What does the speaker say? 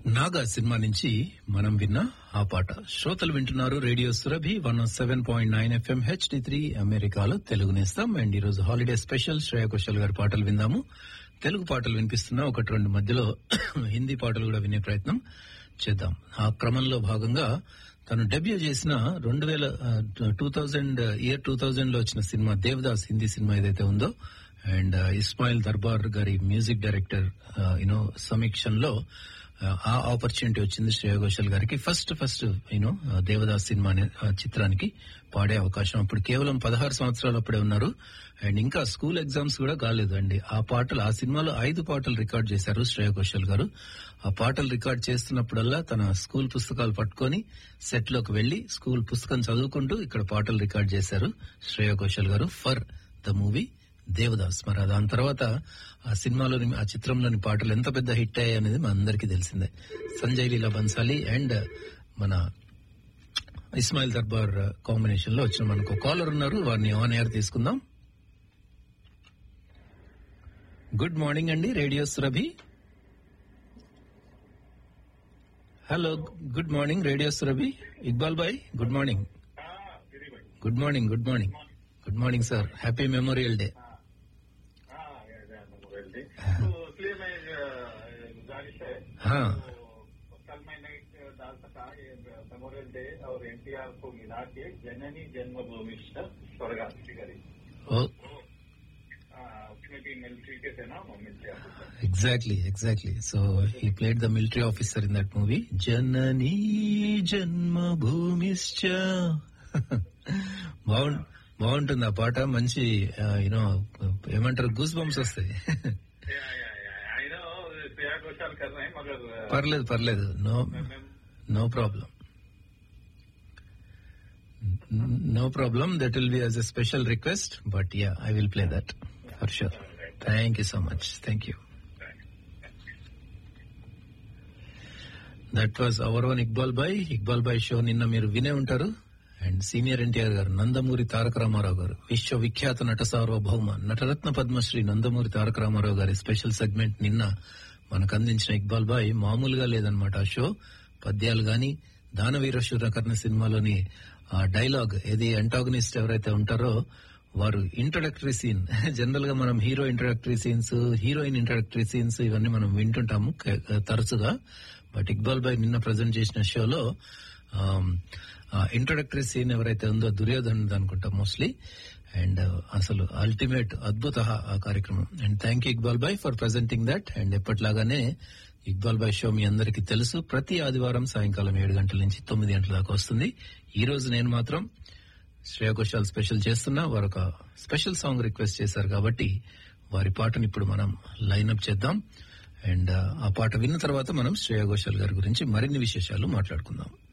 Naga cinema నుంచి మనం విన్న ఆ పాట శ్రోతలు వింటున్నారు radio Surabhi one seven point nine FM HD three అమెరికాలో తెలుగు నేస్తాం అండ్ ఈ రోజు హాలిడే స్పెషల్ శ్రేయ ఘోషల్ గారి పాటలు విందాము తెలుగు పాటలు వినిపిస్తున్నా ఒకటి రెండు మధ్యలో హిందీ పాటలు కూడా వినే ప్రయత్నం చేద్దాం ఆ క్రమంలో భాగంగా తను డెబ్యూ చేసిన రెండు వేల two thousand year two thousand లో వచ్చిన సినిమా దేవదాస్ హిందీ సినిమా ఏదైతే ఉందో అండ్ ఇస్మాయిల్ దర్బార్ గారి మ్యూజిక్ డైరెక్టర్ యూనో సమీక్షంలో ఆ ఆపర్చునిటీ వచ్చింది శ్రేయ ఘోషల్ గారికి ఫస్ట్ ఫస్ట్ యూనో దేవదాస్ సినిమా అనే చిత్రానికి పాడే అవకాశం అప్పుడు కేవలం పదహారు సంవత్సరాలు అప్పుడే ఉన్నారు అండ్ ఇంకా స్కూల్ ఎగ్జామ్స్ కూడా కాలేదు అండి ఆ పాటలు ఆ సినిమాలో ఐదు పాటలు రికార్డ్ చేశారు శ్రేయ ఘోషల్ గారు ఆ పాటలు రికార్డ్ చేస్తున్నప్పుడల్లా తన స్కూల్ పుస్తకాలు పట్టుకొని సెట్ లోకి వెళ్లి స్కూల్ పుస్తకం చదువుకుంటూ ఇక్కడ పాటలు రికార్డ్ చేశారు శ్రేయ ఘోషల్ గారు ఫర్ ద మూవీ దేవదాస్ మరి దాని తర్వాత ఆ సినిమాలోని ఆ చిత్రంలోని పాటలు ఎంత పెద్ద హిట్ అయ్యాయి అనేది మన అందరికీ తెలిసిందే సంజయ్ లీలా బన్సాలి అండ్ మన ఇస్మాయిల్ దర్బార్ కాంబినేషన్ లో వచ్చిన మనకు కాలర్ ఉన్నారు వారిని ఆన్ ఎయిర్ తీసుకుందాం గుడ్ మార్నింగ్ అండి radio Surabhi hello good morning radio Surabhi Iqbal Bhai good morning good morning good morning good morning sir happy memorial day तो इसलिए मैं गुजारिश है हाँ तो कल मैंने डाल सका ये मेमोरियल डे और एनटीआर को मिला के जननी जन्मभूमि स्वर्गास्ति करी ओ उसमें भी मिलिट्री के थे ना वो military officer exactly exactly so he played the military officer in that movie జననీ జన్మభూమిశ్చ బాగుంది బాగుంటుంది ఆ పాట మంచి యూనో ఏమంటారు గూస్ బంప్స్ వస్తాయి आई नो श्रेया घोषाल कर रहे हैं मगर పర్లేదు పర్లేదు no no problem no problem that will be as a special request but yeah I will play that for sure thank you so much thank you that was our one Iqbal Bhai Iqbal Bhai show నిన్న మీరు వినే ఉంటారు and senior NTR గారు నందమూరి తారక రామారావు గారు విశ్వవిఖ్యాత నట సార్వభౌమ నటరత్న పద్మశ్రీ నందమూరి తారక రామారావు గారి స్పెషల్ సెగ్మెంట్ నిన్న మనకు అందించిన ఇక్బాల్ బాయ్ మామూలుగా లేదనమాట ఆ షో పద్యాలు గాని దానవీర శూరకర్ణ సినిమాలోని ఆ డైలాగ్ ఏది అంటాగనిస్ట్ ఎవరైతే ఉంటారో వారు ఇంట్రొడక్టరీ సీన్ జనరల్ గా మనం hero introductory scenes heroine introductory scenes ఇవన్నీ మనం వింటుంటాము తరచుగా బట్ ఇక్బాల్ బాయ్ నిన్న ప్రజెంట్ చేసిన షోలో ఇంట్రొడక్టరీ సీన్ ఎవరైతే ఉందో దుర్యోధన్ అనుకుంటా మోస్ట్లీ అండ్ అసలు అల్టిమేట్ అద్భుత ఆ కార్యక్రమం and thank you Iqbal Bhai for presenting that and ఎప్పటిలాగానే ఇక్బాల్ బాయ్ షో మీ అందరికి తెలుసు ప్రతి ఆదివారం సాయంకాలం ఏడు గంటల నుంచి తొమ్మిది గంటల దాకా వస్తుంది ఈ రోజు నేను మాత్రం శ్రేయ ఘోషాల్ స్పెషల్ చేస్తున్నా వారు ఒక స్పెషల్ సాంగ్ రిక్వెస్ట్ చేశారు కాబట్టి వారి పాటను ఇప్పుడు మనం లైన్అప్ చేద్దాం అండ్ ఆ పాట విన్న తర్వాత మనం శ్రేయ ఘోషాల్ గారి గురించి మరిన్ని విశేషాలు మాట్లాడుకుందాం